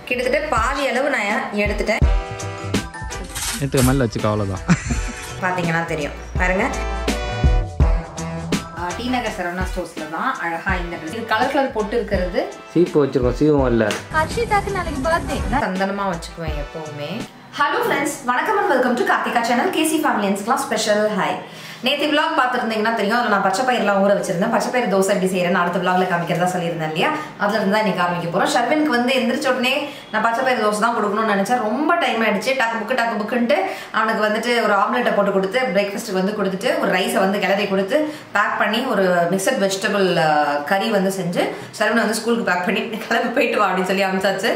கிட்டத்தட்ட பாதி அளவு நான் எடுத்துட்டேன் எடுத்துக்க மேலே வச்சுக்க அவ்வளோதான் பார்த்தீங்கன்னா தெரியும் பாருங்க ஆ, டி நகர் சரவணா ஸ்டோர்ஸில் தான் அழகா இந்த dress. இது கலர் கலர் போட்டு இருக்கிறது சீப்பு வச்சுருக்கோம் சீவும் இல்லை ஹர்ஷிதாக்கு நாளைக்கு பர்த்டே சந்தனமா வச்சுக்குவேன் எப்பவுமே ஹலோ ஃப்ரெண்ட்ஸ் வணக்கம் and welcome to Karthika channel KC ஃபேமிலியன்ஸ்க்குலாம் ஸ்பெஷல் ஹாய் நேற்று vlog பார்த்துருந்தீங்கன்னா தெரியும் அதில் நான் பச்சை பயிரெலாம் ஊற வச்சிருந்தேன் பச்சை பயிர் தோசை எப்படி செய்யறேன்னு அடுத்த vlogல காமிக்கிறதா சொல்லியிருந்தேன் இல்லையா அதுல இருந்து தான் இன்னைக்கு காமிக்க போகிறோம் ஷர்வினுக்கு வந்து எந்திரிச்ச உடனே நான் பச்சை பயிர் தோசை தான் கொடுக்கணும்னு நினச்சேன் ரொம்ப டைம் ஆயிடுச்சு டக்கு புக்கு டக்கு புக்குன்ட்டு அவனுக்கு வந்துட்டு ஒரு ஆம்லெட்டை போட்டு கொடுத்து பிரேக்ஃபாஸ்ட்டுக்கு வந்து கொடுத்துட்டு ஒரு ரைஸை வந்து கிளறி கொடுத்து பேக் பண்ணி ஒரு மிக்சட் வெஜிடபிள் கறி வந்து செஞ்சு ஷர்வினை வந்து ஸ்கூலுக்கு பேக் பண்ணி கிளம்பி போயிட்டு வா அப்படின்னு சொல்லி அனுப்பிச்சாச்சு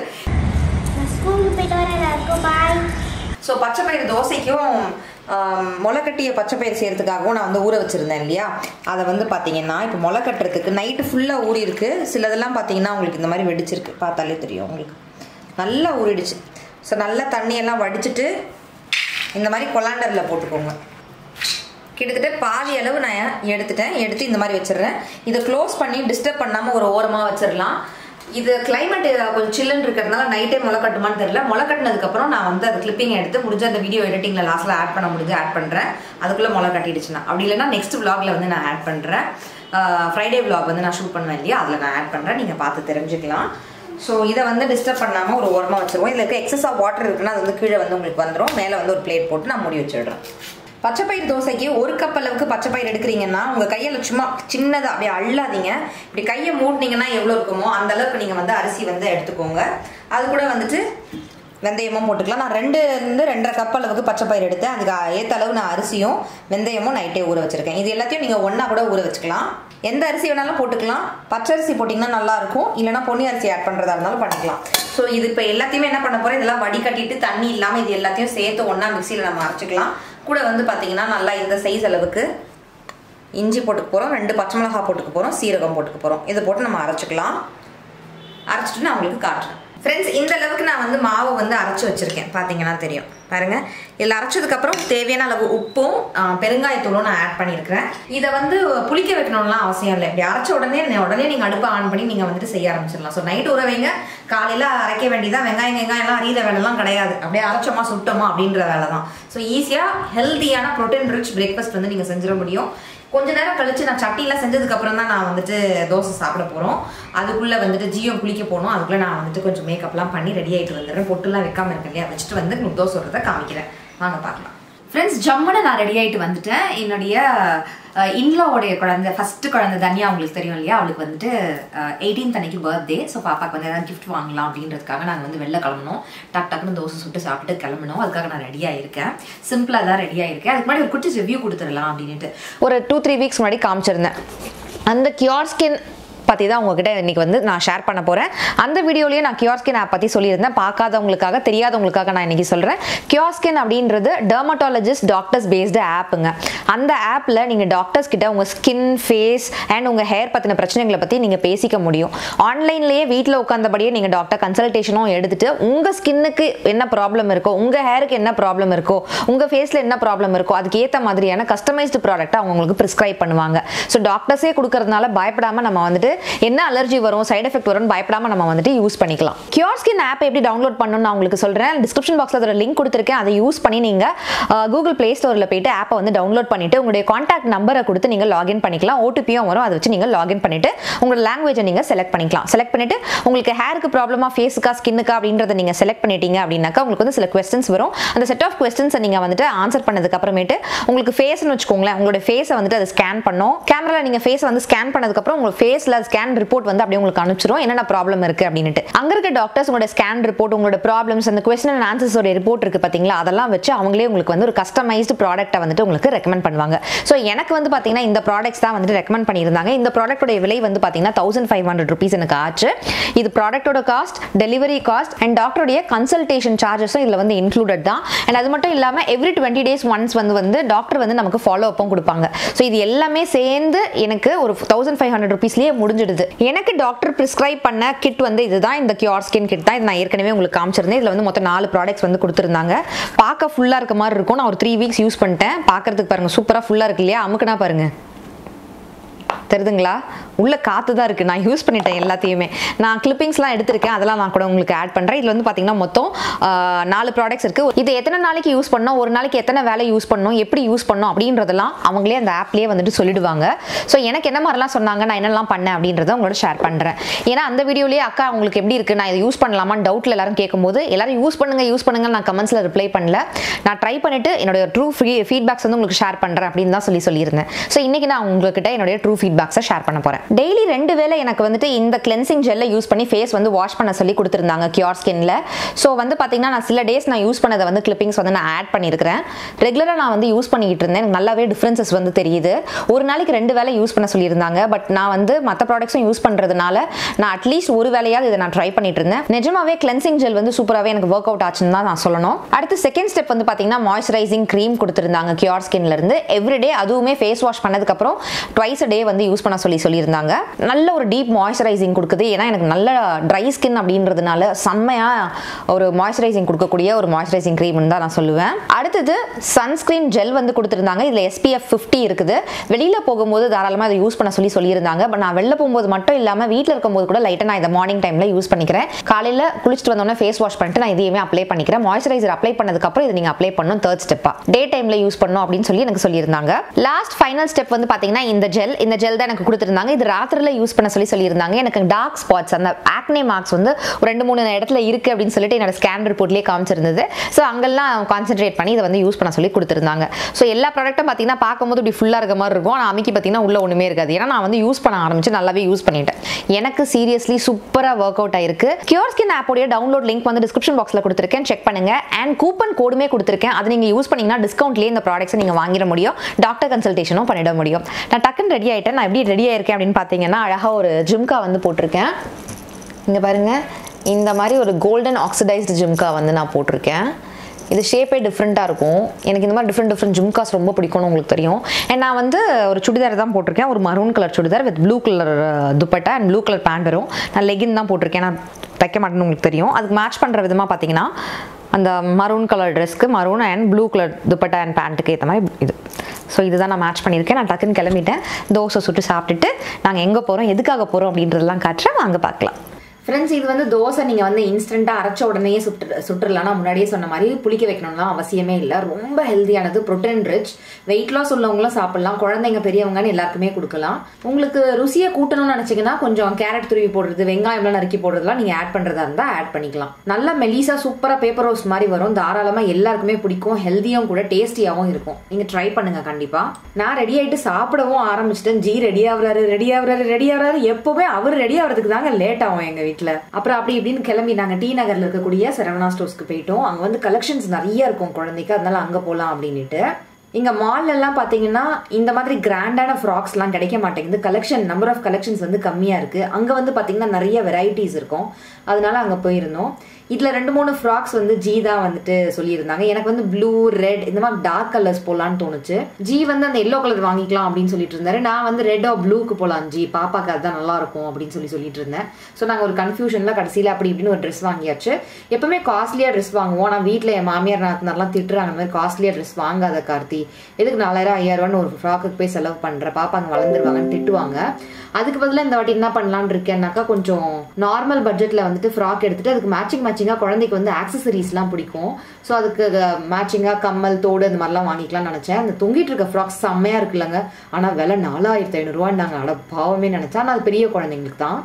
நான் ஸ்கூலுக்கு போயிட்டு வரேன் எல்லாருக்கும் பாய் ஸோ பச்சை பயிறு தோசைக்கும் ஆம், முளைக்கட்டிய பச்சை பயிறு செய்யறதுக்காகவும் நான் வந்து ஊற வச்சுருந்தேன் இல்லையா அதை வந்து பார்த்தீங்கன்னா இப்போ முளை கட்டுறதுக்கு நைட்டு ஃபுல்லாக ஊறி இருக்கு சிலதெல்லாம் பார்த்தீங்கன்னா உங்களுக்கு இந்த மாதிரி வெடிச்சிருக்கு பார்த்தாலே தெரியும் உங்களுக்கு நல்லா ஊறிடுச்சு ஸோ நல்லா தண்ணியெல்லாம் வடிச்சிட்டு இந்த மாதிரி கொலாண்டரில் போட்டுக்கோங்க கிட்டத்தட்ட பாதி அளவு நான் எடுத்துட்டேன் எடுத்து இந்த மாதிரி வச்சிடுறேன் இதை க்ளோஸ் பண்ணி டிஸ்டர்ப் பண்ணாமல் ஒரு ஓரமாக வச்சிடலாம் இது கிளைமேட் கொஞ்சம் சில்லுன்னு இருக்கிறதுனால நைட்டே முளை கட்டுமான்னு தெரியல முளை கட்டினதுக்கப்புறம் நான் வந்து அது கிளிப்பிங் எடுத்து முடிஞ்ச அந்த வீடியோ எடிட்டிங்கில் லாஸ்ட்டில் ஆட் பண்ண முடிஞ்சு ஆட் பண்ணுறேன் அதுக்குள்ளே முளை கட்டிடுச்சுன்னா அப்படி இல்லைன்னா நெக்ஸ்ட் vlogல வந்து நான் ஆட் பண்ணுறேன் ஃப்ரைடே vlog வந்து நான் ஷூட் பண்ணுவேன் இல்லையா அதில் நான் ஆட் பண்ணுறேன் நீங்கள் பார்த்து தெரிஞ்சுக்கலாம் ஸோ இதை வந்து டிஸ்டர்ப் பண்ணாமல் ஒரு ஓரமாக வச்சுருவோம் இதில் இருக்க எக்ஸஸ் ஆஃப் வாட்டர் இருக்குன்னா அது வந்து கீழே வந்து உங்களுக்கு வந்துடும் மேலே வந்து ஒரு பிளேட் போட்டு நான் மூடி வச்சிடுறேன் பச்சைப்பயிர் தோசைக்கு ஒரு கப் அளவுக்கு பச்சைப்பயிர் எடுக்கிறீங்கன்னா உங்கள் கையில் சும்மா சின்னதாக அப்படியே அள்ளாதீங்க இப்படி கையை மூட்டினீங்கன்னா எவ்வளோ இருக்குமோ அந்த அளவுக்கு நீங்கள் வந்து அரிசி வந்து எடுத்துக்கோங்க அது கூட வந்துட்டு வெந்தயமும் போட்டுக்கலாம் நான் ரெண்டு இருந்து ரெண்டரை கப் அளவுக்கு பச்சைப்பயிர் எடுத்தேன் அதுக்கு ஏற்ற அளவு நான் அரிசியும் வெந்தயமும் நைட்டே ஊற வச்சிருக்கேன் இது எல்லாத்தையும் நீங்கள் ஒன்றா கூட ஊற வச்சுக்கலாம் எந்த அரிசி வேணாலும் போட்டுக்கலாம் பச்சரிசி போட்டிங்கன்னா நல்லா இருக்கும் இல்லைனா பொன்னி அரிசி ஆட் பண்ணுறதா இருந்தாலும் பண்ணிக்கலாம் ஸோ இது இப்போ எல்லாத்தையுமே என்ன பண்ண போகிறோம் இதெல்லாம் வடிகட்டிட்டு தண்ணி இல்லாமல் இது எல்லாத்தையும் சேர்த்து ஒன்றா மிக்சியில் நம்ம அரைச்சிக்கலாம் கூட வந்து பார்த்தீங்கன்னா நல்லா இந்த சைஸ் அளவுக்கு இஞ்சி போட்டுக்க போகிறோம் ரெண்டு பச்சை மிளகாய் போட்டுக்க போகிறோம் சீரகம் போட்டுக்க போகிறோம் இதை போட்டு நம்ம அரைச்சிக்கலாம் அரைச்சிட்டு நான் உங்களுக்கு காட்டுறேன் ஃப்ரெண்ட்ஸ் இந்த அளவுக்கு நான் வந்து மாவை வந்து அரைச்சி வச்சிருக்கேன் பார்த்தீங்கன்னா தெரியும் பாருங்க இதில் அரைச்சதுக்கப்புறம் தேவையான அளவு உப்பும் ஆ, பெருங்காயத்தூளும் நான் ஆட் பண்ணியிருக்கிறேன் இதை வந்து புளிக்க வைக்கணும்லாம் அவசியம் இல்லை இப்படி அரைச்ச உடனே உடனே நீங்கள் அடுப்பை ஆன் பண்ணி நீங்கள் வந்துட்டு செய்ய ஆரம்பிச்சிடலாம் ஸோ நைட் ஊற வைங்க காலையில் அரைக்க வேண்டியதான் வெங்காயம் வெங்காயம் எல்லாம் அறியிற வேலைலாம் கிடையாது அப்படியே அரைச்சோமா சுட்டோமா அப்படின்ற வேலை தான் ஸோ ஈஸியாக ஹெல்த்தியான ப்ரோட்டீன் ரிச் பிரேக்ஃபாஸ்ட் வந்து நீங்கள் செஞ்சிட முடியும் கொஞ்ச நேரம் கழிச்சு நான் சட்டிலாம் செஞ்சதுக்கு அப்புறம் தான் நான் வந்துட்டு தோசை சாப்பிட போறோம் அதுக்குள்ள வந்துட்டு ஜியோ குளிக்க போகணும் அதுக்குள்ள நான் வந்துட்டு கொஞ்சம் மேக்கப்லாம் பண்ணி ரெடி ஆயிட்டு வந்துடுறேன் பொட்டுலாம் வைக்காம இருக்கேன் இல்லையா வச்சுட்டு வந்து உங்களுக்கு தோசை விடுறத காமிக்கிறேன் வாங்க பார்க்கலாம் ஃப்ரெண்ட்ஸ் ஜம்முன்னு நான் ரெடி ஆயிட்டு வந்துட்டேன் என்னுடைய இன்லாவுடைய குழந்தை ஃபர்ஸ்ட் குழந்தை தனியா உங்களுக்கு தெரியும் இல்லையா அவளுக்கு வந்துட்டு எயிட்டீன்த் அன்னைக்கு பர்த்டே ஸோ பாப்பாக்கு வந்து ஏதாவது கிஃப்ட் வாங்கலாம் அப்படின்றதுக்காக நாங்கள் வந்து வெளில கிளம்பணும் டக் டக்குன்னு தோசை சுட்டு சாப்பிட்டு கிளம்பணும் அதுக்காக நான் ரெடி ஆயிருக்கேன் சிம்பிளாக தான் ரெடி ஆயிருக்கேன் அதுக்கு முன்னாடி ஒரு குட்டி ரிவ்யூ கொடுத்துடலாம் அப்படின்ட்டு ஒரு டூ த்ரீ வீக்ஸ் முன்னாடி காமிச்சிருந்தேன் அந்த கியூர் ஸ்கின் பற்றி தான் உங்ககிட்ட இன்னைக்கு வந்து நான் ஷேர் பண்ண போகிறேன் அந்த வீடியோலேயே நான் கியூர்ஸ்கின் ஆப் பற்றி சொல்லியிருந்தேன் பார்க்காதவங்களுக்காக தெரியாதவங்களுக்காக நான் இன்னைக்கு சொல்கிறேன் கியூர்ஸ்கின் அப்படின்றது டெர்மட்டாலஜிஸ்ட் டாக்டர்ஸ் பேஸ்டு ஆப்புங்க அந்த ஆப்பில் நீங்கள் டாக்டர்ஸ் கிட்ட உங்கள் ஸ்கின் ஃபேஸ் அண்ட் உங்கள் ஹேர் பற்றின பிரச்சனைகளை பற்றி நீங்கள் பேசிக்க முடியும் ஆன்லைன்லேயே வீட்டில் உட்காந்தபடியே நீங்கள் டாக்டர் கன்சல்டேஷனும் எடுத்துட்டு உங்கள் ஸ்கின்னுக்கு என்ன ப்ராப்ளம் இருக்கோ உங்கள் ஹேருக்கு என்ன ப்ராப்ளம் இருக்கோ உங்கள் ஃபேஸில் என்ன ப்ராப்ளம் இருக்கோ அதுக்கு ஏற்ற மாதிரியான கஸ்டமைஸ்டு ப்ராடக்ட்டை அவங்க உங்களுக்கு ப்ரிஸ்கிரைப் பண்ணுவாங்க ஸோ டாக்டர்ஸே கொடுக்கறதுனால பயப்படாமல் நம்ம வந்துட்டு என்ன அலர்ஜி வரும் சைடு எஃபெக்ட் வரும்னு பயப்படாமல் நம்ம வந்துட்டு யூஸ் பண்ணிக்கலாம் கியூர் ஸ்கின் ஆப் எப்படி டவுன்லோட் பண்ணணும்னு நான் உங்களுக்கு சொல்கிறேன் டிஸ்கிரிப்ஷன் பாக்ஸில் அதோட லிங்க் கொடுத்துருக்கேன் அதை யூஸ் பண்ணி நீங்கள் கூகுள் ப்ளே ஸ்டோரில் போயிட்டு ஆப்பை வந்து டவுன்லோட் பண்ணிட்டு உங்களுடைய காண்டாக்ட் நம்பரை கொடுத்து நீங்கள் லாகின் பண்ணிக்கலாம் ஓடிபியும் வரும் அதை வச்சு நீங்கள் லாகின் பண்ணிட்டு உங்களோட லாங்குவேஜை நீங்கள் செலக்ட் பண்ணிக்கலாம் செலக்ட் பண்ணிட்டு உங்களுக்கு ஹேருக்கு ப்ராப்ளமா ஃபேஸுக்கா ஸ்கின்னுக்கா அப்படின்றத நீங்கள் செலக்ட் பண்ணிட்டீங்க அப்படின்னாக்கா உங்களுக்கு வந்து சில கொஸ்டின்ஸ் வரும் அந்த செட் ஆஃப் கொஸ்டின்ஸை நீங்கள் வந்துட்டு ஆன்சர் பண்ணதுக்கு அப்புறமேட்டு உங்களுக்கு ஃபேஸ்னு வச்சுக்கோங்களேன் உங்களோட ஃபேஸை வந்துட்டு அதை ஸ்கேன் பண்ணோம் கேமராவில் நீங்கள் ஃபேஸை வந்து ஸ்கேன் பண்ணதுக்கப்புறம் உங்கள் ஃபேஸில் ஸ்கேன் ரிப்போர்ட் வந்து அப்படியே உங்களுக்கு அனுப்பிச்சிரும் என்னென்ன ப்ராப்ளம் இருக்குது அப்படின்ட்டு அங்கே இருக்க டாக்டர்ஸ் உங்களோட ஸ்கேன் ரிப்போர்ட் உங்களோட ப்ராப்ளம்ஸ் அந்த கொஸ்டின் அண்ட் ஆன்சர்ஸோட ரிப்போர்ட் இருக்குது பார்த்தீங்களா அதெல்லாம் வச்சு அவங்களே உங்களுக்கு வந்து ஒரு கஸ்டமைஸ்டு ப்ராடக்ட்டை வந்துட்டு உங்களுக்கு ரெக்கமெண்ட் பண்ணுவாங்க ஸோ எனக்கு வந்து பார்த்தீங்கன்னா இந்த ப்ராடக்ட்ஸ் தான் வந்துட்டு ரெக்கமெண்ட் பண்ணியிருந்தாங்க இந்த ப்ராடக்ட்டோட விலை வந்து பார்த்தீங்கன்னா தௌசண்ட் ஃபைவ் ஹண்ட்ரட் ருபீஸ் எனக்கு ஆச்சு இது ப்ராடக்ட்டோட காஸ்ட் டெலிவரி காஸ்ட் அண்ட் டாக்டருடைய கன்சல்டேஷன் சார்ஜஸும் இதில் வந்து இன்க்ளூடட் தான் அண்ட் அது மட்டும் இல்லாமல் எவ்ரி டுவெண்ட்டி டேஸ் ஒன்ஸ் வந்து வந்து டாக்டர் வந்து நமக்கு ஃபாலோ அப்பும் கொடுப்பாங்க ஸோ இது எல்லாமே சேர்ந்து எனக்கு ஒரு தௌசண்ட் ஃபைவ் ஹண்ட்ரட் ருபீஸ்லேயே முடிஞ்சிடுது எனக்கு டாக்டர் ப்ரிஸ்கிரைப் பண்ண கிட் வந்து இதுதான் இந்த கியூர் ஸ்கின் கிட் தான் இது நான் ஏற்கனவே உங்களுக்கு காமிச்சிருந்தேன் இதில் வந்து மொத்தம் நாலு ப்ராடக்ட்ஸ் வந்து கொடுத்துருந்தாங்க பார்க்க ஃபுல்லாக இருக்க மாதிரி இருக்கும் நான் ஒரு த்ரீ வீக்ஸ் யூஸ் பண்ணிட்டேன் பார்க்கறதுக்கு பாருங்க சூப்பராக ஃபுல்லாக இருக்கு இல்லையா அமுக்குனா பாருங்க தெரியுதுங்களா உள்ள காற்று தான் இருக்குது நான் யூஸ் பண்ணிட்டேன் எல்லாத்தையுமே நான் கிளிப்பிங்ஸ்லாம் எடுத்திருக்கேன் அதெல்லாம் நான் கூட உங்களுக்கு ஆட் பண்ணுறேன் இதில் வந்து பார்த்தீங்கன்னா மொத்தம் ஆஹ், நாலு ப்ராடக்ட்ஸ் இருக்குது இது எத்தனை நாளைக்கு யூஸ் பண்ணோம் ஒரு நாளைக்கு எத்தனை வேலை யூஸ் பண்ணணும் எப்படி யூஸ் பண்ணணும் அப்படின்றதெல்லாம் அவங்களே அந்த ஆப்லேயே வந்துட்டு சொல்லிடுவாங்க ஸோ எனக்கு என்ன மாதிரிலாம் சொன்னாங்க நான் என்னெல்லாம் பண்ணேன் அப்படின்றத உங்களோட ஷேர் பண்ணுறேன் ஏன்னா அந்த வீடியோலேயே அக்கா உங்களுக்கு எப்படி இருக்குது நான் இதை யூஸ் பண்ணலாமான்னு டவுட்டில் எல்லாரும் கேட்கும்போது எல்லாரும் யூஸ் பண்ணுங்க யூஸ் பண்ணுங்க நான் கமெண்ட்ஸில் ரிப்ளை பண்ணல நான் ட்ரை பண்ணிட்டு என்னோட ட்ரூ ஃப்ரீ ஃபீட்பேக்ஸ் வந்து உங்களுக்கு ஷேர் பண்ணுறேன் அப்படின்னு தான் சொல்லி சொல்லியிருந்தேன் ஸோ இன்னைக்கு நான் உங்ககிட்ட என்னுடைய ட்ரூ ஃபீட்பேக்ஸை ஷேர் பண்ண போகிறேன் டெய்லி ரெண்டு வேளை எனக்கு வந்துட்டு இந்த கிளென்சிங் ஜெல்லை யூஸ் பண்ணி ஃபேஸ் வந்து வாஷ் பண்ண சொல்லி கொடுத்துருந்தாங்க கியூர் ஸ்கின்ல ஸோ வந்து பார்த்தீங்கன்னா நான் சில டேஸ் நான் யூஸ் பண்ணதை வந்து கிளிப்பிங்ஸ் வந்து நான் ஆட் பண்ணியிருக்கிறேன் ரெகுலராக நான் வந்து யூஸ் பண்ணிக்கிட்டு இருந்தேன் எனக்கு நல்லாவே டிஃப்ரென்சஸ் வந்து தெரியுது ஒரு நாளைக்கு ரெண்டு வேளை யூஸ் பண்ண சொல்லியிருந்தாங்க பட் நான் வந்து மற்ற ப்ராடக்ட்ஸும் யூஸ் பண்ணுறதுனால நான் அட்லீஸ்ட் ஒரு வேலையாவது இதை நான் ட்ரை பண்ணிட்டு இருந்தேன் நிஜமாவே கிளென்சிங் ஜெல் வந்து சூப்பராகவே எனக்கு ஒர்க் அவுட் ஆச்சுன்னு தான் நான் சொல்லணும் அடுத்து செகண்ட் ஸ்டெப் வந்து பார்த்தீங்கன்னா மாய்ஸ்சரைசிங் க்ரீம் கொடுத்துருந்தாங்க கியூர் ஸ்கின்ல இருந்து எவ்ரிடே அதுவுமே ஃபேஸ் வாஷ் பண்ணதுக்கப்புறம் ட்வைஸ் டே வந்து யூஸ் பண்ண சொல்லி சொல்லியிருந்தாங்க நல்ல ஒரு டீப் மாய்ஸ்சரைசிங் கொடுக்குது ஏன்னா எனக்கு நல்ல ட்ரை ஸ்கின் அப்படின்றதுனால செம்மையாக ஒரு மாய்ஸ்சரைசிங் கொடுக்கக்கூடிய ஒரு மாய்ஸ்சரைசிங் க்ரீம்னு தான் நான் சொல்லுவேன் அடுத்தது சன்ஸ்கிரீன் ஜெல் வந்து கொடுத்துருந்தாங்க இதில் SPF 50 இருக்குது வெளியில் போகும்போது தாராளமாக இதை யூஸ் பண்ண சொல்லி சொல்லியிருந்தாங்க பட் நான் வெளில போகும்போது மட்டும் இல்லாமல் வீட்டில் இருக்கும்போது கூட லைட்டாக நான் இதை மார்னிங் டைமில் யூஸ் பண்ணிக்கிறேன் காலையில் குளிச்சுட்டு வந்தோடனே ஃபேஸ் வாஷ் பண்ணிட்டு நான் இதையுமே அப்ளை பண்ணிக்கிறேன் மாய்ஸ்சரைசர் அப்ளை பண்ணதுக்கப்புறம் இதை நீங்கள் அப்ளை பண்ணணும் தேர்ட் ஸ்டெப்பாக டே டைமில் யூஸ் பண்ணணும் அப்படின்னு சொல்லி எனக்கு சொல்லியிருந்தாங்க லாஸ்ட் ஃபைனல் ஸ்டெப் வந்து பார்த்தீங்கன்னா இந்த ஜெல் இந்த ஜெல் தான் எனக்கு கொடுத்துருந்தாங்க இது ராத்திரியில் யூஸ் பண்ண சொல்லி சொல்லியிருந்தாங்க எனக்கு டார்க் ஸ்பாட்ஸ் அந்த ஆக்னே மார்க்ஸ் வந்து ஒரு ரெண்டு மூணு இடத்துல இருக்கு அப்படின்னு சொல்லிட்டு என்னோட ஸ்கேன் ரிப்போர்ட்லேயே காமிச்சிருந்தது ஸோ அங்கெல்லாம் கான்சென்ட்ரேட் பண்ணி இதை வந்து யூஸ் பண்ண சொல்லி கொடுத்துருந்தாங்க ஸோ எல்லா ப்ராடக்ட்டும் பார்த்தீங்கன்னா பார்க்கும்போது இப்படி ஃபுல்லாக இருக்க மாதிரி இருக்கும் ஆனால் அமைக்கி பார்த்தீங்கன்னா உள்ள ஒன்றுமே இருக்காது ஏன்னா நான் வந்து யூஸ் பண்ண ஆரம்பிச்சு நல்லாவே யூஸ் பண்ணிட்டேன் எனக்கு சீரியஸ்லி சூப்பராக ஒர்க் அவுட் ஆயிருக்கு கியூர் ஸ்கின் ஆப்போடைய டவுன்லோட் லிங்க் வந்து டிஸ்கிரிப்ஷன் பாக்ஸில் கொடுத்துருக்கேன் செக் பண்ணுங்க அண்ட் கூப்பன் கோடுமே கொடுத்துருக்கேன் அது நீங்கள் யூஸ் பண்ணீங்கன்னா டிஸ்கவுண்ட்லேயே இந்த ப்ராடக்ட்ஸை நீங்கள் வாங்கிட முடியும் டாக்டர் கன்சல்டேஷனும் பண்ணிட முடியும் நான் டக்குன்னு ரெடி ஆயிட்டேன் நான் எப்படி ரெடி ஆயிருக்கேன் அப்படின்னு பார்த்தீங்கன்னா அழகாக ஒரு ஜிம்கா வந்து போட்டிருக்கேன் இங்கே பாருங்க இந்த மாதிரி ஒரு கோல்டன் ஆக்சிடைஸ்டு ஜிம்கா வந்து நான் போட்டிருக்கேன் இது ஷேப்பே டிஃப்ரெண்ட்டாக இருக்கும் எனக்கு இந்த மாதிரி டிஃப்ரெண்ட் டிஃப்ரெண்ட் ஜிம்காஸ் ரொம்ப பிடிக்கும்னு உங்களுக்கு தெரியும் அண்ட் நான் வந்து ஒரு சுடிதார் தான் போட்டிருக்கேன் ஒரு maroon colour churidar with blue colour dupatta and blue colour pant வரும் நான் லெகின் தான் போட்டிருக்கேன் நான் தைக்க மாட்டேன்னு உங்களுக்கு தெரியும் அதுக்கு மேட்ச் பண்ணுற விதமாக பார்த்தீங்கன்னா அந்த மரூன் கலர் ட்ரெஸ்க்கு maroon and blue colour dupatta and பேண்ட்டுக்கு ஏற்ற மாதிரி இது ஸோ இதுதான் நான் மேட்ச் பண்ணியிருக்கேன் நான் டக்குன்னு கிளம்பிட்டேன் தோசை சுட்டு சாப்பிட்டுட்டு நாங்கள் எங்கே போகிறோம் எதுக்காக போகிறோம் அப்படின்றதெல்லாம் காட்டுறேன் வாங்க பார்க்கலாம் ஃப்ரெண்ட்ஸ் இது வந்து தோசை நீங்கள் வந்து இன்ஸ்டண்ட்டாக அரைச்ச உடனே சுட்டு சுட்டுடலாம் நான் முன்னாடியே சொன்ன மாதிரி புளிக்க வைக்கணும்லாம் அவசியமே இல்லை ரொம்ப ஹெல்த்தியானது ப்ரோட்டீன் ரிச் வெயிட் லாஸ் உள்ளவங்களும் சாப்பிடலாம் குழந்தைங்க பெரியவங்கன்னு எல்லாருக்குமே கொடுக்கலாம் உங்களுக்கு ருசியை கூட்டணும்னு நினச்சிங்கன்னா கொஞ்சம் கேரட் துருவி போடுறது வெங்காயம்லாம் நறுக்கி போடுறதுலாம் நீங்கள் ஆட் பண்ணுறதா இருந்தால் ஆட் பண்ணிக்கலாம் நல்ல மெலிசா சூப்பராக பேப்பர் ரோஸ்ட் மாதிரி வரும் தாராளமாக எல்லாருக்குமே பிடிக்கும் ஹெல்த்தியும் கூட டேஸ்டியாகவும் இருக்கும் நீங்கள் ட்ரை பண்ணுங்க கண்டிப்பாக நான் ரெடி ஆகிட்டு சாப்பிடவும் ஆரம்பிச்சிட்டேன் ஜி ரெடி ஆகுறாரு ரெடி ஆகுறாரு ரெடி ஆகுறாரு எப்பவுமே அவர் ரெடி ஆகிறதுக்கு தாங்க லேட் ஆகும் எங்க வீட்ல அப்புறம் அப்படி இப்படின்னு கிளம்பி நாங்க டி நகர்ல இருக்கக்கூடிய சரவணா ஸ்டோர்ஸ்க்கு போயிட்டோம் அங்க வந்து கலெக்ஷன்ஸ் நிறைய இருக்கும் குழந்தைக்கு அதனால அங்க போலாம் அப்படின்னுட்டு இங்க மால்ல எல்லாம் பாத்தீங்கன்னா இந்த மாதிரி கிராண்டான ஃப்ராக்ஸ் எல்லாம் கிடைக்க மாட்டேங்குது கலெக்ஷன் நம்பர் ஆஃப் கலெக்ஷன்ஸ் வந்து கம்மியா இருக்கு அங்க வந்து பாத்தீங்கன்னா நிறைய வெரைட்டிஸ் இருக்கும் அதனால அங்க போயிருந்தோம் இதுல ரெண்டு மூணு ஃப்ராக்ஸ் வந்து ஜி தான் வந்துட்டு சொல்லியிருந்தாங்க எனக்கு வந்து ப்ளூ ரெட் இந்த மாதிரி டார்க் கலர்ஸ் போலான்னு தோணுச்சு ஜி வந்து அந்த எல்லோ கலர் வாங்கிக்கலாம் அப்படின்னு சொல்லிட்டு இருந்தாரு நான் வந்து ரெட் ஆர் ப்ளூக்கு போலாம் ஜி பாப்பாக்கு அதுதான் நல்லா இருக்கும் அப்படின்னு சொல்லி சொல்லிட்டு இருந்தேன் ஸோ நாங்கள் ஒரு கன்ஃபியூஷன்ல கடைசியில் அப்படி இப்படின்னு ஒரு ட்ரெஸ் வாங்கியாச்சு எப்பவுமே காஸ்ட்லியா ட்ரெஸ் வாங்குவோம் நான் வீட்டில் என் மாமியார் நாத்தனார்லாம் திட்டுறாங்க அந்த மாதிரி காஸ்ட்லியா ட்ரெஸ் வாங்காத கார்த்தி எதுக்கு நாலாயிரம் ஐயாயிரம் ரூபான்னு ஒரு ஃப்ராக்குக்கு போய் செலவு பண்ற பாப்பாங்க வளர்ந்துருவாங்கன்னு திட்டுவாங்க அதுக்கு பதிலாக இந்த வாட்டி என்ன பண்ணலாம்னு இருக்கேன்னாக்கா கொஞ்சம் நார்மல் பட்ஜெட்ல வந்துட்டு ஃப்ராக் எடுத்துட்டு அதுக்கு மேட்சிங் மேட்சிங்காக குழந்தைக்கு வந்து ஆக்சசரிஸ்லாம் பிடிக்கும் ஸோ அதுக்கு மேட்சிங்காக கம்மல் தோடு அந்த மாதிரிலாம் வாங்கிக்கலாம்னு நினச்சேன் அந்த தொங்கிட்டு இருக்க ஃப்ராக்ஸ் செம்மையா இருக்குல்லங்க ஆனால் விலை நாலாயிரத்தி ஐநூறுரூவான்னாங்க அட பாவமே நினச்சேன் ஆனால் அது பெரிய குழந்தைங்களுக்கு தான்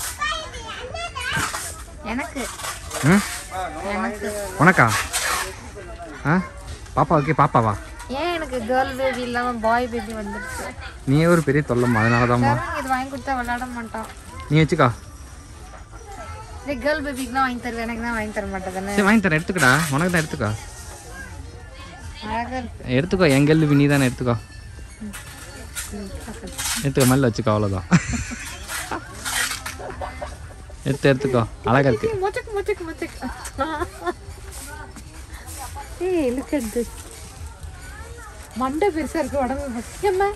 எனக்கு ம் உனக்கா ஆ பாப்பா ஓகே பாப்பாவா ஏன் எனக்கு கேர்ள் பேபி இல்லாம பாய் பேபி வந்துருச்சு நீ ஒரு பெரிய தொல்லம்மா அதனால தான்மா சரவணன் இது வாங்கி கொடுத்தா விளையாட மாட்டான் நீ வச்சுக்கா இதே கேர்ள் பேபிக்குலாம் வாங்கி தருவேன் எனக்கு தான் வாங்கி தர மாட்டேதானே சரி வாங்கி தரேன் எடுத்துக்கடா உனக்கு தான் எடுத்துக்கோ அழகா இருக்கு எடுத்துக்கோ என் கேள்வி நீ தானே எடுத்துக்கோ எடுத்துக்கோ மேல வச்சுக்கோ அவ்வளோதான் எடுத்து எடுத்துக்கோ அழகா இருக்கு மொச்சக்கு மொச்சக்கு மொச்சக்கு ஏய் லுக் அட் திஸ் மண்டை பெருசா இருக்கு உடம்பு ஏம்மா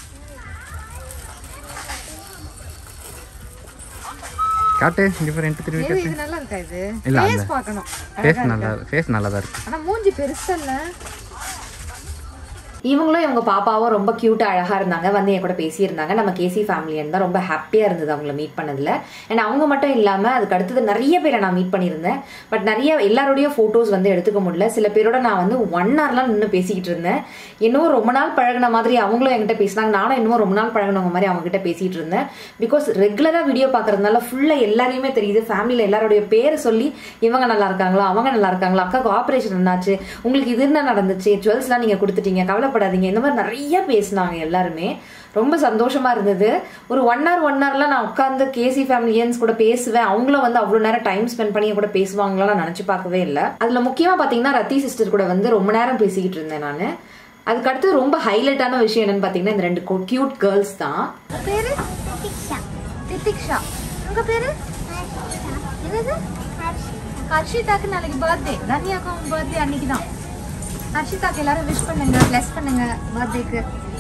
காட்டு இங்கே பாரு ரெண்டு திரும்பி இது காட்டு இது நல்லா இருக்கா இது இல்ல, ஃபேஸ் அந்த- பார்க்கணும் ஃபேஸ் நல்லா ஃபேஸ் நல்லா தான் இருக்கு ஆனா மூஞ்சி பெருசா இல்ல இவங்களும் இவங்க பாப்பாவும் ரொம்ப கியூட்டா அழகா இருந்தாங்க வந்து என் கூட பேசியிருந்தாங்க நம்ம கேசி ஃபேமிலி தான் ரொம்ப ஹாப்பியா இருந்தது அவங்கள மீட் பண்ணதுல அண்ட் அவங்க மட்டும் இல்லாம அதுக்கு அடுத்தது நிறைய பேரை நான் மீட் பண்ணியிருந்தேன் பட் நிறைய எல்லாரோடய போட்டோஸ் வந்து எடுத்துக்க முடியல சில பேரோட நான் வந்து ஒன் ஹவர்லாம் நின்று பேசிக்கிட்டு இருந்தேன் இன்னும் ரொம்ப நாள் பழகுன மாதிரி அவங்களும் என்கிட்ட பேசினாங்க நானும் இன்னும் ரொம்ப நாள் பழகுனவங்க மாதிரி அவங்க கிட்ட பேசிட்டு இருந்தேன் பிகாஸ் ரெகுலரா வீடியோ பாக்குறதுனால ஃபுல்லா எல்லாரையுமே தெரியுது ஃபேமிலியில எல்லாருடைய பேரை சொல்லி இவங்க நல்லா இருக்காங்களா அவங்க நல்லா இருக்காங்களா அக்காவுக்கு ஆபரேஷன் என்னாச்சு உங்களுக்கு இது என்ன நடந்துச்சு ஜுவல்ஸ்லாம் நீங்க கொடுத்துட்டீங்க கவலைப்படாதீங்க இந்த மாதிரி நிறைய பேசினாங்க எல்லாருமே ரொம்ப சந்தோஷமா இருந்தது ஒரு ஒன் ஹவர் ஒன் ஹவர்லாம் நான் உட்காந்து கேசி ஃபேமிலியன்ஸ் கூட பேசுவேன் அவங்களும் வந்து அவ்வளவு நேரம் டைம் ஸ்பெண்ட் பண்ணி என் கூட பேசுவாங்களா நான் நினைச்சு பார்க்கவே இல்லை அதுல முக்கியமா பாத்தீங்கன்னா ரத்தி சிஸ்டர் கூட வந்து ரொம்ப நேரம் பேசிக்கிட்டு இருந்தேன் நான் அதுக்கு அடுத்து ரொம்ப ஹைலைட்டான விஷயம் என்னன்னு பாத்தீங்கன்னா இந்த ரெண்டு கியூட் கேர்ள்ஸ் தான் பேரு தித்திக்ஷா உங்க பேரு என்னது ஹர்ஷிதாக்கு நாளைக்கு பர்த்டே தன்யாக்கும் பர்த்டே அன்னைக்கு தான் ஹர்ஷிதாக்கு எல்லாரும் விஷ் பண்ணுங்க பிளஸ் பண்ணுங்க பர்த்டேக்கு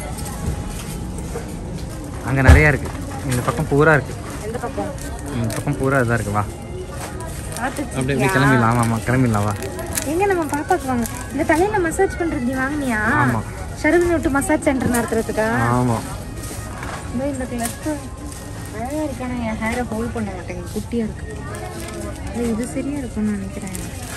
அங்கே நிறையா இருக்கு இந்த பக்கம் பூரா இருக்கு எந்த பக்கம் இந்த பக்கம் பூரா இதாக இருக்கு வா அப்படியே இப்படி கிளம்பிடலாம் ஆமாம் ஆமாம் கிளம்பிடலாம் வா எங்க நம்ம பாப்பாக்கு வாங்க இந்த தலையில மசாஜ் பண்றது நீ வாங்கினியா ஆமா. ஷரவன் விட்டு மசாஜ் சென்டர் நடத்துறதுக்கா ஆமாம் இதோ இந்த கிளத்து அழகா இருக்கான என் ஹேரை ஹோல்ட் பண்ண மாட்டேங்க குட்டியா இருக்கு இது இது சரியா இருக்கும்னு நினைக்கிறேன்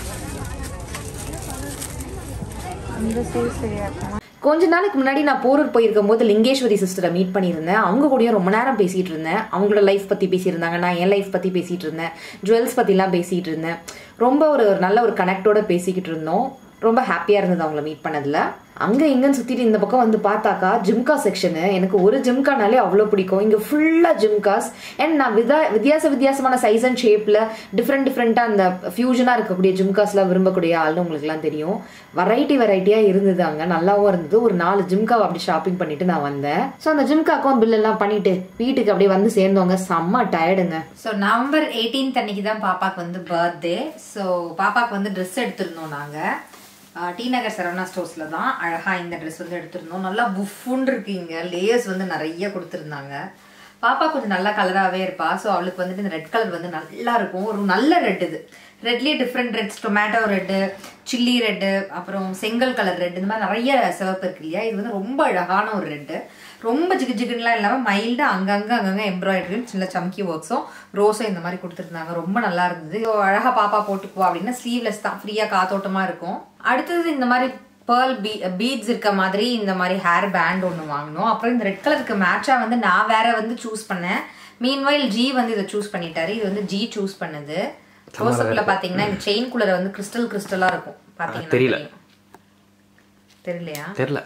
இந்த சைஸ் சரியா இருக்குமா கொஞ்ச நாளைக்கு முன்னாடி நான் போரூர் போயிருக்கும் போது லிங்கேஸ்வரி சிஸ்டரை மீட் பண்ணியிருந்தேன் அவங்க கூடயும் ரொம்ப நேரம் பேசிட்டு இருந்தேன் அவங்களோட லைஃப் பத்தி பேசியிருந்தாங்க நான் என் லைஃப் பத்தி பேசிட்டு இருந்தேன் ஜுவல்ஸ் பத்திலாம் பேசிட்டு இருந்தேன் ரொம்ப ஒரு ஒரு நல்ல ஒரு கனெக்டோட பேசிக்கிட்டு இருந்தோம் ரொம்ப ஹாப்பியா இருந்தது அவங்கள மீட் பண்ணதுல அங்க இங்கன்னு சுத்திட்டு இந்த பக்கம் வந்து பார்த்தாக்கா ஜிம்கா செக்ஷனு எனக்கு ஒரு ஜிம்கானாலே அவ்வளோ பிடிக்கும் இங்க ஃபுல்லா ஜிம்காஸ் அண்ட் நான் விதா வித்தியாச வித்தியாசமான சைஸ் அண்ட் ஷேப்ல டிஃப்ரெண்ட் டிஃப்ரெண்டா அந்த ஃபியூஷனா இருக்கக்கூடிய ஜிம்காஸ்லாம் விரும்பக்கூடிய ஆள்னு உங்களுக்குலாம் தெரியும் வெரைட்டி வெரைட்டியா இருந்தது அங்க நல்லாவும் இருந்தது ஒரு நாலு ஜிம்காவை அப்படி ஷாப்பிங் பண்ணிட்டு நான் வந்தேன் ஸோ அந்த ஜிம்காக்கும் பில் எல்லாம் பண்ணிட்டு வீட்டுக்கு அப்படியே வந்து சேர்ந்தவங்க செம்ம டயர்டுங்க ஸோ நவம்பர் எயிட்டீன்த் அன்னைக்கு தான் பாப்பாக்கு வந்து பர்த்டே ஸோ பாப்பாக்கு வந்து ட்ரெஸ் எடுத்திருந்தோம் நாங்கள் டி நகர் சரவணா ஸ்டோர்ஸில் தான் அழகாக இந்த ட்ரெஸ் வந்து எடுத்திருந்தோம் நல்லா புஃபுன்னு இருக்கீங்க லேயர்ஸ் வந்து நிறைய கொடுத்துருந்தாங்க பாப்பா கொஞ்சம் நல்லா கலராகவே இருப்பா ஸோ அவளுக்கு வந்துட்டு இந்த ரெட் கலர் வந்து நல்லா இருக்கும் ஒரு நல்ல ரெட் இது ரெட்லேயே different reds tomato red chilli red அப்புறம் செங்கல் கலர் ரெட் இந்த மாதிரி நிறைய சிவப்பு இருக்கு இல்லையா இது வந்து ரொம்ப அழகான ஒரு ரெட்டு ரொம்ப ஜிகு ஜிகுன்னுலாம் இல்லாமல் மைல்டாக அங்கங்கே அங்கங்கே எம்ப்ராய்டரி சின்ன சம்கி ஒர்க்ஸும் ரோஸும் இந்த மாதிரி கொடுத்துருந்தாங்க ரொம்ப நல்லா இருந்தது ஸோ அழகாக பாப்பா போட்டுக்குவா அப்படின்னா ஸ்லீவ்லெஸ் தான் ஃப்ரீயாக காத்தோட்டமாக இருக்கும் அடுத்தது இந்த மாதிரி பேர்ல் பீ பீட்ஸ் இருக்க மாதிரி இந்த மாதிரி ஹேர் பேண்ட் ஒன்று வாங்கினோம் அப்புறம் இந்த ரெட் கலருக்கு மேட்சாக வந்து நான் வேற வந்து சூஸ் பண்ணேன் மீன்வைல் ஜி வந்து இதை சூஸ் பண்ணிட்டாரு இது வந்து ஜி சூஸ் பண்ணது ரோசப்ல பாத்தீங்கன்னா இந்த செயின் குள்ளர வந்து கிறிஸ்டல் கிறிஸ்டலா இருக்கும் பாத்தீங்கன்னா தெரியல. தெரியும். தெரியலையா தெரில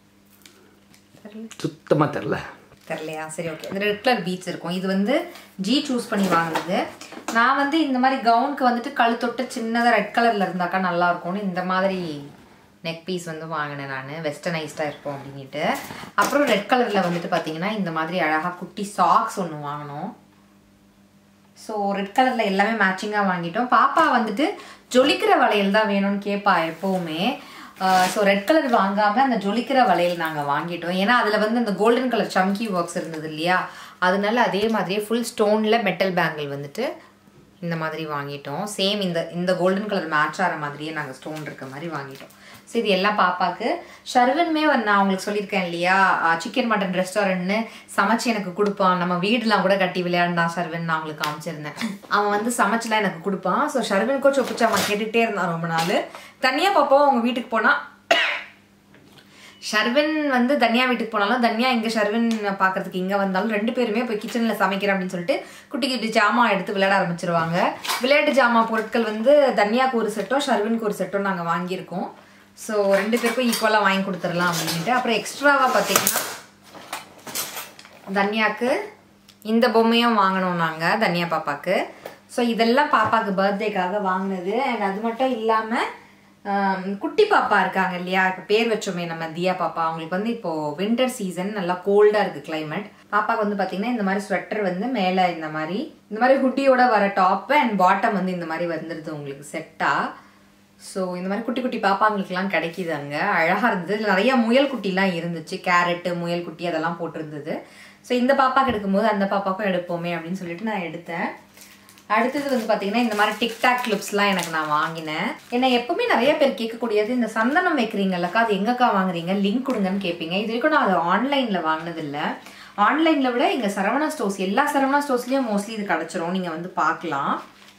சுத்தமாக தெரில தெரியலையா சரி ஓகே இந்த ரெட் கலர் பீட்ஸ் இருக்கும் இது வந்து ஜி சூஸ் பண்ணி வாங்குனது நான் வந்து இந்த மாதிரி கவுனுக்கு வந்துட்டு கழுத்தொட்டு சின்னதாக ரெட் கலரில் இருந்தாக்கா நல்லா இருக்கும்னு இந்த மாதிரி நெக் பீஸ் வந்து வாங்கினேன் நான் வெஸ்டர்னைஸ்டாக இருக்கும் அப்படின்ட்டு அப்புறம் ரெட் கலரில் வந்துட்டு பார்த்தீங்கன்னா இந்த மாதிரி அழகாக குட்டி சாக்ஸ் ஒன்று வாங்கினோம் ஸோ ரெட் கலரில் எல்லாமே மேட்சிங்காக வாங்கிட்டோம் பாப்பா வந்துட்டு ஜொலிக்கிற வளையல் தான் வேணும்னு கேட்பா எப்போவுமே ஸோ ரெட் கலர் வாங்காமல் அந்த ஜொலிக்கிற வளையல் நாங்கள் வாங்கிட்டோம் ஏன்னா அதில் வந்து அந்த கோல்டன் கலர் சம்கி ஒர்க்ஸ் இருந்தது இல்லையா அதனால அதே மாதிரியே ஃபுல் ஸ்டோனில் மெட்டல் பேங்கிள் வந்துட்டு இந்த மாதிரி வாங்கிட்டோம் சேம் இந்த இந்த கோல்டன் கலர் மேட்ச் ஆகிற மாதிரியே நாங்கள் ஸ்டோன் இருக்க மாதிரி வாங்கிட்டோம் ஸோ இது எல்லாம் பாப்பாக்கு ஷர்வன்மே வந்து நான் உங்களுக்கு சொல்லியிருக்கேன் இல்லையா சிக்கன் மட்டன் ரெஸ்டாரண்ட்னு சமைச்சு எனக்கு கொடுப்பான் நம்ம வீடுலாம் கூட கட்டி விளையாண்டான் ஷர்வன் நான் உங்களுக்கு காமிச்சிருந்தேன் அவன் வந்து சமைச்சுலாம் எனக்கு கொடுப்பான் ஸோ ஷர்வனுக்கோ சொப்பிச்சு அவன் கேட்டுகிட்டே இருந்தான் ரொம்ப நாள் தனியாக பாப்பாவும் அவங்க வீட்டுக்கு போனால் ஷர்வின் வந்து தன்யா வீட்டுக்கு போனாலும் தன்யா இங்க ஷர்வின் பார்க்கறதுக்கு இங்க வந்தாலும் ரெண்டு பேருமே போய் கிச்சன்ல சமைக்கிறேன் அப்படின்னு சொல்லிட்டு குட்டி குட்டி ஜாமான் எடுத்து விளையாட ஆரம்பிச்சிருவாங்க விளையாட்டு ஜாமான் பொருட்கள் வந்து தன்யாக்கு ஒரு செட்டும் ஷர்வினுக்கு ஒரு செட்டும் நாங்க வாங்கியிருக்கோம் ஸோ ரெண்டு பேருக்கும் ஈக்குவலாக வாங்கி கொடுத்துடலாம் அப்படின்ட்டு அப்புறம் எக்ஸ்ட்ராவாக பார்த்தீங்கன்னா தன்யாக்கு இந்த பொம்மையும் வாங்கினோம் நாங்கள் தன்யா பாப்பாக்கு ஸோ இதெல்லாம் பாப்பாக்கு பர்த்டேக்காக வாங்கினது அண்ட் அது மட்டும் இல்லாமல் குட்டி பாப்பா இருக்காங்க இல்லையா இப்போ பேர் வச்சோமே நம்ம தியா பாப்பா அவங்களுக்கு வந்து இப்போ வின்டர் சீசன் நல்லா கோல்டாக இருக்குது climate பாப்பாக்கு வந்து பார்த்தீங்கன்னா இந்த மாதிரி ஸ்வெட்டர் வந்து மேலே இந்த மாதிரி இந்த மாதிரி ஹுட்டியோட வர டாப்பு அண்ட் பாட்டம் வந்து இந்த மாதிரி வந்துடுது உங்களுக்கு செட்டாக ஸோ இந்த மாதிரி குட்டி குட்டி பாப்பாங்களுக்குலாம் கிடைக்கிது அங்கே அழகாக இருந்தது இதில் நிறைய முயல் குட்டிலாம் இருந்துச்சு கேரட்டு முயல் குட்டி அதெல்லாம் போட்டிருந்தது ஸோ இந்த பாப்பாக்கு எடுக்கும்போது அந்த பாப்பாக்கும் எடுப்போமே அப்படின்னு சொல்லிட்டு நான் எடுத்தேன் அடுத்தது வந்து பார்த்தீங்கன்னா இந்த மாதிரி டிக்டாக் கிளிப்ஸ்லாம் எனக்கு நான் வாங்கினேன் ஏன்னா எப்பவுமே நிறைய பேர் கேட்கக்கூடியது இந்த சந்தனம் வைக்கிறீங்கல்லக்கா அது எங்கக்கா வாங்குறீங்க லிங்க் கொடுங்கன்னு கேட்பீங்க இது வரைக்கும் நான் அது ஆன்லைனில் வாங்கினதில்லை ஆன்லைனில் விட இங்கே சரவணா ஸ்டோர்ஸ் எல்லா சரவணா ஸ்டோர்ஸ்லேயும் மோஸ்ட்லி இது கிடச்சிரும் நீங்கள் வந்து பார்க்கலாம்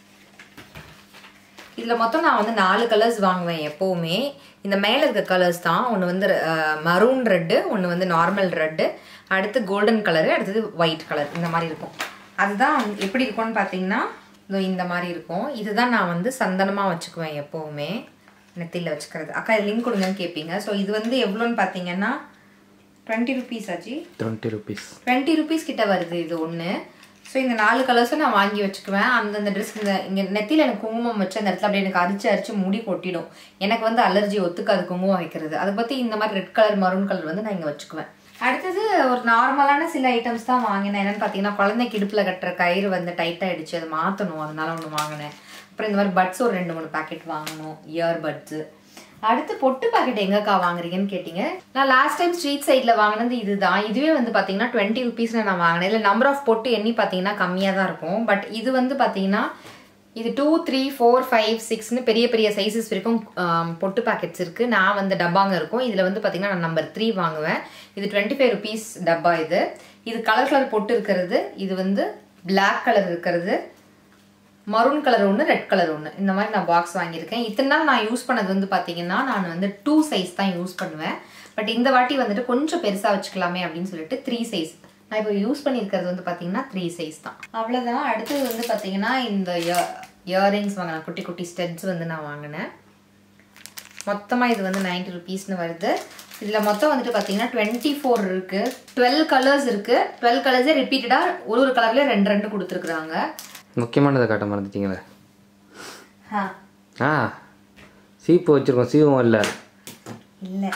இதில் மொத்தம் நான் வந்து நாலு கலர்ஸ் வாங்குவேன் எப்போவுமே இந்த மேலே இருக்க கலர்ஸ் தான் ஒன்று வந்து மரூன் ரெட்டு ஒன்று வந்து நார்மல் ரெட்டு அடுத்து கோல்டன் கலரு அடுத்தது ஒயிட் கலர் இந்த மாதிரி இருக்கும் அதுதான் வந்து எப்படி இருக்கும்னு பார்த்தீங்கன்னா இதோ இந்த மாதிரி இருக்கும் இதுதான் நான் வந்து சந்தனமாக வச்சுக்குவேன் எப்போவுமே நெத்தியில் வச்சுக்கிறது அக்கா லிங்க் கொடுங்கன்னு கேட்பீங்க ஸோ இது வந்து எவ்வளோன்னு பார்த்தீங்கன்னா டுவெண்ட்டி ருபீஸ் ஆச்சு டுவெண்ட்டி ருபீஸ் டுவெண்ட்டி ருபீஸ் கிட்ட வருது இது ஒன்று ஸோ இந்த நாலு கலர்ஸும் நான் வாங்கி வச்சுக்குவேன் அந்தந்த ட்ரெஸ் இந்த இங்கே நெத்தியில் எனக்கு குங்குமம் வச்சு அந்த இடத்துல அப்படியே எனக்கு அரிச்சு அரிச்சு முடி கொட்டிடும் எனக்கு வந்து அலர்ஜி ஒத்துக்காது குங்குமம் வைக்கிறது அதை பற்றி இந்த மாதிரி ரெட் கலர் மரூன் கலர் வந்து நான் இங்கே வச்சுக்குவேன் அடுத்தது ஒரு நார்மலான சில ஐட்டம்ஸ் தான் வாங்கினேன் என்னன்னு பார்த்தீங்கன்னா குழந்தைக்கு இடுப்பில் கட்டுற கயிறு வந்து டைட் ஆயிடுச்சு அதை மாற்றணும் அதனால ஒன்று வாங்கினேன் அப்புறம் இந்த மாதிரி பட்ஸ் ஒரு ரெண்டு மூணு பேக்கெட் வாங்கணும் இயர் பட்ஸு அடுத்து பொட்டு பாக்கெட் எங்கக்கா வாங்குறீங்கன்னு கேட்டீங்க நான் லாஸ்ட் டைம் ஸ்ட்ரீட் சைடில் வாங்கினது இதுதான் இதுவே வந்து பார்த்தீங்கன்னா டுவெண்ட்டி ருபீஸ்ல நான் வாங்கினேன் இல்லை நம்பர் ஆஃப் பொட்டு எண்ணி பார்த்தீங்கன்னா கம்மியாக தான் இருக்கும் பட் இது வந்து பார்த்தீங்கன்னா இது டூ த்ரீ ஃபோர் ஃபைவ் சிக்ஸ்னு பெரிய பெரிய சைஸஸ் வரைக்கும் ஆம், பொட்டு பாக்கெட்ஸ் இருக்குது நான் வந்து டப்பாங்க இருக்கும் இதில் வந்து பார்த்தீங்கன்னா நான் நம்பர் த்ரீ வாங்குவேன் இது டுவெண்ட்டி ஃபைவ் ருபீஸ் டப்பா இது இது கலர் கலர் பொட்டு இருக்கிறது இது வந்து Black கலர் இருக்கிறது மரூன் கலர் ஒன்று ரெட் கலர் ஒன்று இந்த மாதிரி நான் பாக்ஸ் வாங்கியிருக்கேன் இத்தனை நாள் நான் யூஸ் பண்ணது வந்து பார்த்தீங்கன்னா நான் வந்து டூ சைஸ் தான் யூஸ் பண்ணுவேன் பட் இந்த வாட்டி வந்துட்டு கொஞ்சம் பெருசாக வச்சுக்கலாமே அப்படின்னு சொல்லிட்டு த்ரீ சைஸ் நான் இப்போ யூஸ் பண்ணியிருக்கிறது வந்து பார்த்தீங்கன்னா த்ரீ சைஸ் தான் அவ்வளோதான் அடுத்தது வந்து பார்த்தீங்கன்னா இந்த இயரிங்ஸ் வாங்கினேன் குட்டி குட்டி ஸ்டெட்ஸ் வந்து நான் வாங்கினேன் மொத்தமாக இது வந்து நைன்டி ருபீஸ்னு வருது இதில் மொத்தம் வந்துட்டு பார்த்தீங்கன்னா டுவெண்ட்டி ஃபோர் இருக்குது டுவெல் கலர்ஸ் இருக்குது டுவெல் கலர்ஸே ரிப்பீட்டடாக ஒரு ஒரு கலர்லேயே ரெண்டு ரெண்டு கொடுத்துருக்குறாங்க முக்கியமானதை காட்ட மறந்துட்டீங்களே ஆ ஆ சீப்பு வச்சுருக்கோம் சீவும் இல்லை இல்லை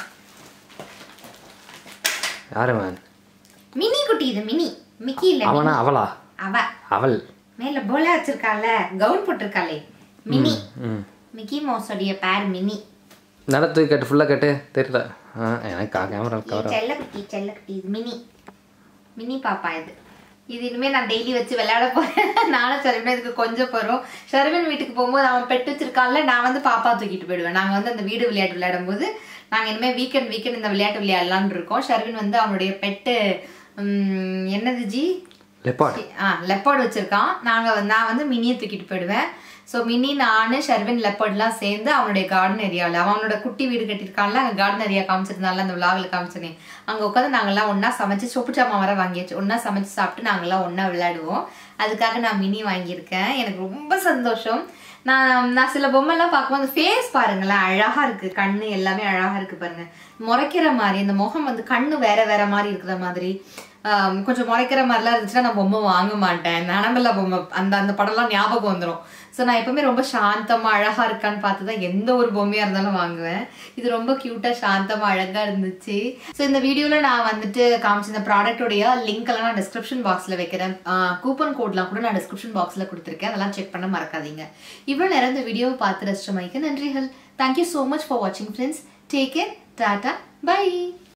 யாரு மேன் மினி குட்டி இது மினி மிக்கி இல்ல அவனா அவளா அவ அவள் மேல போல வச்சிருக்கால கவுன் போட்டிருக்காளே மினி ம் மிக்கி மவுஸோடைய பேர் மினி நட தூக்கி கேட்டு ஃபுல்லாக கேட்டு தெரியல ஆ எனக்கு கேமரா கவர் செல்ல குட்டி செல்ல குட்டி இது மினி மினி பாப்பா இது இது இனிமே நான் டெய்லி வச்சு விளையாட போறேன் நானும் ஷர்வின் இதுக்கு கொஞ்சம் போறோம் ஷர்வின் வீட்டுக்கு போகும்போது அவன் பெட் வச்சிருக்கான்ல நான் வந்து பாப்பா தூக்கிட்டு போயிடுவேன் நாங்க வந்து அந்த வீடு விளையாட்டு விளையாடும் போது நாங்க இனிமே வீக்கெண்ட் வீக்கெண்ட் இந்த விளையாட்டு விளையாடலாம்னு இருக்கோம் ஷர்வின் வந்து அவனுடைய பெட்டு என்னது ஜி லெப்பாட் ஆ லெப்பர்ட் வச்சிருக்கான் நாங்க வந்து- நான் வந்து மினியை தூக்கிட்டு போயிடுவேன் ஸோ மினி நானு ஷர்வின் லெப்பர்ட்லாம் சேர்ந்து அவனுடைய கார்டன் ஏரியாவில் அவனோட குட்டி வீடு கட்டியிருக்கான்ல அங்கே கார்டன் ஏரியா காமிச்சிருந்தால அந்த விளாகில் காமிச்சிருந்தேன் அங்கே உட்காந்து நாங்கெல்லாம் ஒன்றா சமைச்சு சொப்பு சாமான் வர வாங்கியாச்சு ஒன்றா சமைச்சு சாப்பிட்டு நாங்கெல்லாம் ஒன்றா விளையாடுவோம் அதுக்காக நான் மினி வாங்கியிருக்கேன் எனக்கு ரொம்ப சந்தோஷம் நான் நான் சில பொம்மைலாம் பார்க்கும்போது ஃபேஸ் பாருங்களேன் அழகா இருக்கு கண்ணு எல்லாமே அழகா இருக்கு பாருங்க முறைக்கிற மாதிரி இந்த முகம் வந்து கண்ணு வேற வேற மாதிரி இருக்கிற மாதிரி ஆம், கொஞ்சம் முறைக்கிற மாதிரிலாம் இருந்துச்சுன்னா நான் பொம்மை வாங்க மாட்டேன் நனம்பல பொம்மை அந்த அந்த படம்லாம் ஞாபகம் வந்துடும் ஸோ நான் எப்பவுமே ரொம்ப சாந்தமா அழகா இருக்கான்னு பார்த்து தான் எந்த ஒரு பொம்மையா இருந்தாலும் வாங்குவேன் இது ரொம்ப கியூட்டா சாந்தமா அழகா இருந்துச்சு ஸோ இந்த வீடியோல நான் வந்துட்டு காமிச்ச இந்த ப்ராடக்டோடைய லிங்க் எல்லாம் நான் டிஸ்கிரிப்ஷன் பாக்ஸ்ல வைக்கிறேன் கூப்பன் கோட்லாம் கூட நான் டிஸ்கிரிப்ஷன் பாக்ஸ்ல கொடுத்துருக்கேன் அதெல்லாம் செக் பண்ண மறக்காதீங்க இவ்வளோ நேரம் இந்த வீடியோவை பார்த்து ரசிச்ச மைக்கு நன்றிகள் தேங்க்யூ ஸோ மச் ஃபார் வாட்சிங் friends take care tata by